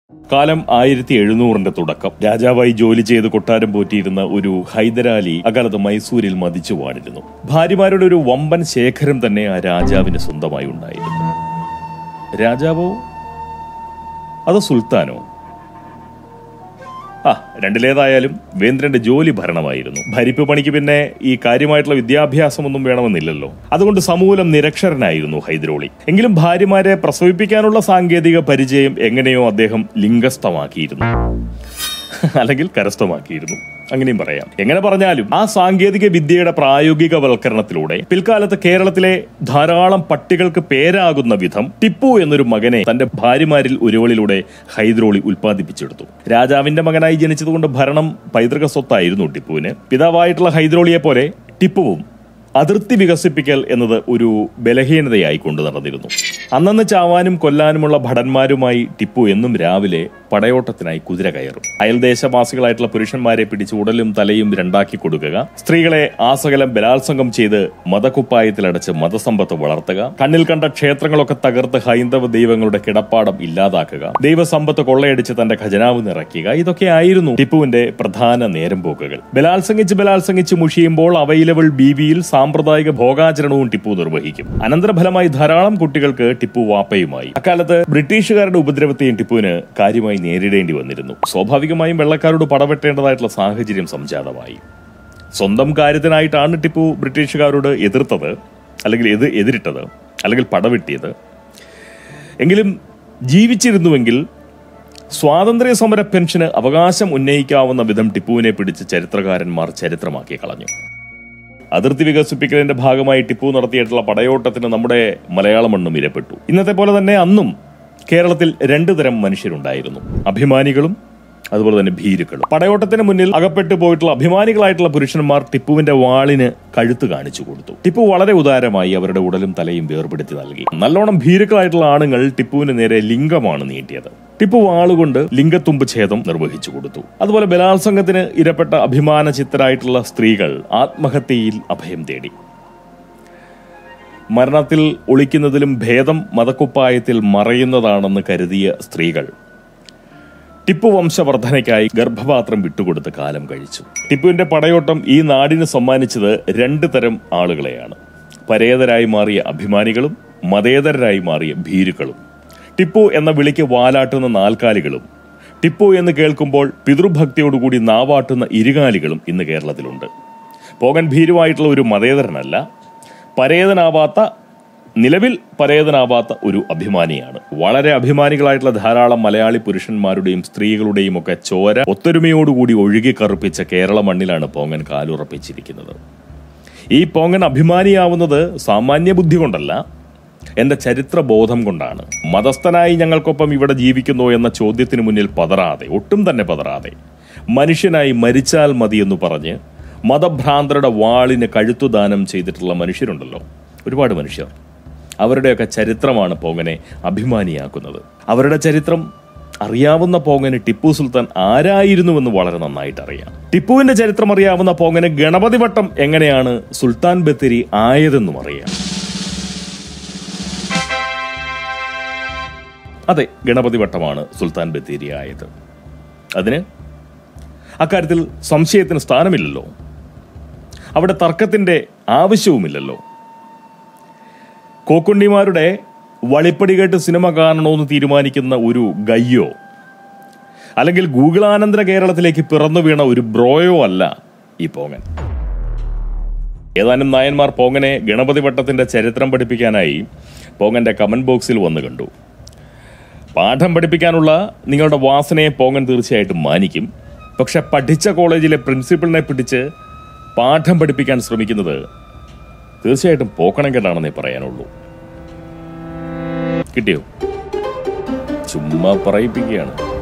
കാലം ആയിരത്തി എഴുന്നൂറിന്റെ തുടക്കം രാജാവായി ജോലി ചെയ്ത് കൊട്ടാരം പോറ്റിയിരുന്ന ഒരു ഹൈദരാലി അക്കാലത്ത് മൈസൂരിൽ മതിച്ചു വാണിരുന്നു ഭാര്യമാരുടെ ഒരു വമ്പൻ ശേഖരം തന്നെ ആ രാജാവിന് സ്വന്തമായി ഉണ്ടായിരുന്നു രാജാവോ അതോ സുൽത്താനോ ആ രണ്ടിലേതായാലും വേന്ദ്രന്റെ ജോലി ഭരണമായിരുന്നു ഭരിപ്പ് പണിക്ക് പിന്നെ ഈ കാര്യമായിട്ടുള്ള വിദ്യാഭ്യാസമൊന്നും വേണമെന്നില്ലല്ലോ അതുകൊണ്ട് സമൂലം നിരക്ഷരനായിരുന്നു ഹൈദ്രോളി എങ്കിലും ഭാര്യമാരെ പ്രസവിപ്പിക്കാനുള്ള സാങ്കേതിക പരിചയം എങ്ങനെയോ അദ്ദേഹം ലിംഗസ്ഥമാക്കിയിരുന്നു അല്ലെങ്കിൽ കരസ്ഥമാക്കിയിരുന്നു അങ്ങനെയും പറയാം എങ്ങനെ പറഞ്ഞാലും ആ സാങ്കേതിക വിദ്യയുടെ പ്രായോഗികവൽക്കരണത്തിലൂടെ പിൽക്കാലത്ത് കേരളത്തിലെ ധാരാളം പട്ടികൾക്ക് പേരാകുന്ന വിധം ടിപ്പു എന്നൊരു മകനെ തന്റെ ഭാര്യമാരിൽ ഒരുവളിലൂടെ ഹൈദ്രോളി ഉൽപ്പാദിപ്പിച്ചെടുത്തു രാജാവിന്റെ മകനായി ജനിച്ചതുകൊണ്ട് ഭരണം പൈതൃക സ്വത്തായിരുന്നു ടിപ്പുവിന് പിതാവായിട്ടുള്ള ഹൈദ്രോളിയെ പോലെ ടിപ്പുവും അതിർത്തി വികസിപ്പിക്കൽ എന്നത് ഒരു ബലഹീനതയായി കൊണ്ടു നടന്നിരുന്നു അന്നന്ന് ചാവാനും കൊല്ലാനുമുള്ള ഭടന്മാരുമായി ടിപ്പു എന്നും രാവിലെ പടയോട്ടത്തിനായി കുതിര കയറും അയൽദേശവാസികളായിട്ടുള്ള പുരുഷന്മാരെ പിടിച്ച് ഉടലും തലയും രണ്ടാക്കി കൊടുക്കുക സ്ത്രീകളെ ആസകലം ബലാത്സംഗം ചെയ്ത് മതക്കുപ്പായത്തിലടച്ച് മതസമ്പത്ത് വളർത്തുക കണ്ണിൽ കണ്ട ക്ഷേത്രങ്ങളൊക്കെ തകർത്ത് ഹൈന്ദവ ദൈവങ്ങളുടെ കിടപ്പാടം ഇല്ലാതാക്കുക ദൈവസമ്പത്ത് കൊള്ളയടിച്ച് തന്റെ ഖജനാവ് നിറയ്ക്കുക ഇതൊക്കെയായിരുന്നു ടിപ്പുവിന്റെ പ്രധാന നേരം പോക്കുകൾ ബലാത്സംഗിച്ച് ബലാത്സംഗിച്ച് മുഷിയുമ്പോൾ അവൈലബിൾ ബീവിയിൽ സാമ്പ്രദായിക ഭോഗാചരണവും ടിപ്പു നിർവഹിക്കും അനന്തരഫലമായി ധാരാളം കുട്ടികൾക്ക് ടിപ്പു വാപ്പയുമായി അക്കാലത്ത് ബ്രിട്ടീഷുകാരുടെ ഉപദ്രവത്തെയും ടിപ്പുവിന് കാര്യമായി നേരിടേണ്ടി വന്നിരുന്നു സ്വാഭാവികമായും വെള്ളക്കാരോട് പടവെട്ടേണ്ടതായിട്ടുള്ള സാഹചര്യം സംജാതമായി സ്വന്തം കാര്യത്തിനായിട്ടാണ് ടിപ്പു ബ്രിട്ടീഷുകാരോട് എതിർത്തത് അല്ലെങ്കിൽ എത് എതിരിട്ടത് അല്ലെങ്കിൽ പടവെട്ടിയത് എങ്കിലും ജീവിച്ചിരുന്നുവെങ്കിൽ സ്വാതന്ത്ര്യ സമര പെൻഷന് അവകാശം ഉന്നയിക്കാവുന്ന വിധം ടിപ്പുവിനെ പിടിച്ച് ചരിത്രകാരന്മാർ ചരിത്രമാക്കി കളഞ്ഞു അതിർത്തി വികസിപ്പിക്കലിന്റെ ഭാഗമായി ടിപ്പു നടത്തിയിട്ടുള്ള പടയോട്ടത്തിന് നമ്മുടെ മലയാള മണ്ണും ഇരപ്പെട്ടു ഇന്നത്തെ പോലെ തന്നെ അന്നും കേരളത്തിൽ രണ്ടു തരം മനുഷ്യരുണ്ടായിരുന്നു അഭിമാനികളും അതുപോലെ തന്നെ ഭീരുക്കളും പടയോട്ടത്തിന് മുന്നിൽ അകപ്പെട്ടു പോയിട്ടുള്ള അഭിമാനികളായിട്ടുള്ള പുരുഷന്മാർ ടിപ്പുവിന്റെ വാളിന് കഴുത്ത് കാണിച്ചു കൊടുത്തു ടിപ്പു വളരെ ഉദാരമായി അവരുടെ ഉടലും തലയും വേർപെടുത്തി നൽകി നല്ലോണം ഭീരുക്കളായിട്ടുള്ള ആണുങ്ങൾ ടിപ്പുവിന് നേരെ ലിംഗമാണ് നീട്ടിയത് ടിപ്പു വാളുകൊണ്ട് ലിംഗത്തുമ്പ് ഛേദം നിർവഹിച്ചു കൊടുത്തു അതുപോലെ ബലാത്സംഗത്തിന് ഇരപ്പെട്ട അഭിമാന ചിത്തരായിട്ടുള്ള സ്ത്രീകൾ ആത്മഹത്യയിൽ അഭയം തേടി മരണത്തിൽ ഒളിക്കുന്നതിലും ഭേദം മതക്കുപ്പായത്തിൽ മറയുന്നതാണെന്ന് കരുതിയ സ്ത്രീകൾ ടിപ്പു വംശവർദ്ധനയ്ക്കായി ഗർഭപാത്രം വിട്ടുകൊടുത്ത് കാലം കഴിച്ചു ടിപ്പുവിന്റെ പടയോട്ടം ഈ നാടിന് സമ്മാനിച്ചത് രണ്ട് തരം ആളുകളെയാണ് പരേതരായി മാറിയ അഭിമാനികളും മതേതരരായി മാറിയ ഭീരുക്കളും ടിപ്പു എന്ന വിളിക്ക് വാലാട്ടുന്ന നാൽക്കാലികളും ടിപ്പു എന്ന് കേൾക്കുമ്പോൾ പിതൃഭക്തിയോടുകൂടി നാവാട്ടുന്ന ഇരുകാലികളും ഇന്ന് കേരളത്തിലുണ്ട് പോകൻ ഭീരുവായിട്ടുള്ള ഒരു മതേതരനല്ല പരേതനാവാത്ത നിലവിൽ പരേതനാവാത്ത ഒരു അഭിമാനിയാണ് വളരെ അഭിമാനികളായിട്ടുള്ള ധാരാളം മലയാളി പുരുഷന്മാരുടെയും സ്ത്രീകളുടെയും ഒക്കെ ചോര ഒത്തൊരുമയോടുകൂടി ഒഴുകി കറുപ്പിച്ച കേരള മണ്ണിലാണ് പോങ്ങൻ കാലുറപ്പിച്ചിരിക്കുന്നത് ഈ പോങ്ങൻ അഭിമാനിയാവുന്നത് സാമാന്യ ബുദ്ധി കൊണ്ടല്ല എന്റെ ചരിത്ര ബോധം കൊണ്ടാണ് മതസ്ഥനായി ഞങ്ങൾക്കൊപ്പം ഇവിടെ ജീവിക്കുന്നു എന്ന ചോദ്യത്തിന് മുന്നിൽ പതറാതെ ഒട്ടും തന്നെ പതറാതെ മനുഷ്യനായി മരിച്ചാൽ മതി എന്ന് പറഞ്ഞ് മതഭ്രാന്തരുടെ വാളിന് കഴുത്തുദാനം ചെയ്തിട്ടുള്ള മനുഷ്യരുണ്ടല്ലോ ഒരുപാട് മനുഷ്യർ അവരുടെയൊക്കെ ചരിത്രമാണ് പോങ്ങനെ അഭിമാനിയാക്കുന്നത് അവരുടെ ചരിത്രം അറിയാവുന്ന പോങ്ങന് ടിപ്പു സുൽത്താൻ ആരായിരുന്നുവെന്ന് വളരെ നന്നായിട്ട് അറിയാം ടിപ്പുവിന്റെ ചരിത്രം അറിയാവുന്ന പോങ്ങന് ഗണപതി വട്ടം എങ്ങനെയാണ് സുൽത്താൻ ബത്തേരി ആയതെന്നും അറിയാം അതെ ഗണപതി വട്ടമാണ് സുൽത്താൻ ബത്തേരി ആയത് അതിന് അക്കാര്യത്തിൽ സംശയത്തിന് സ്ഥാനമില്ലല്ലോ അവിടെ തർക്കത്തിന്റെ ആവശ്യവുമില്ലല്ലോ കോക്കുണ്ണിമാരുടെ വളിപ്പടി കേട്ട് സിനിമ കാണണമെന്ന് തീരുമാനിക്കുന്ന ഒരു ഗയ്യോ അല്ലെങ്കിൽ ഗൂഗിളാനന്തര കേരളത്തിലേക്ക് പിറന്നു വീണ ഒരു ബ്രോയോ അല്ല ഈ പോങ്ങൻ ഏതാനും നായന്മാർ പോങ്ങനെ ഗണപതി വട്ടത്തിന്റെ ചരിത്രം പഠിപ്പിക്കാനായി പോങ്ങന്റെ കമന്റ് ബോക്സിൽ വന്ന് കണ്ടു പാഠം പഠിപ്പിക്കാനുള്ള നിങ്ങളുടെ വാസനയെ പോങ്ങൻ തീർച്ചയായിട്ടും മാനിക്കും പക്ഷെ പഠിച്ച കോളേജിലെ പ്രിൻസിപ്പളിനെ പിടിച്ച് പാഠം പഠിപ്പിക്കാൻ ശ്രമിക്കുന്നത് തീർച്ചയായിട്ടും പോക്കണം കേട്ടാണെന്നേ പറയാനുള്ളൂ കിട്ടിയോ ചുമ്മാ പറയിപ്പിക്കുകയാണ്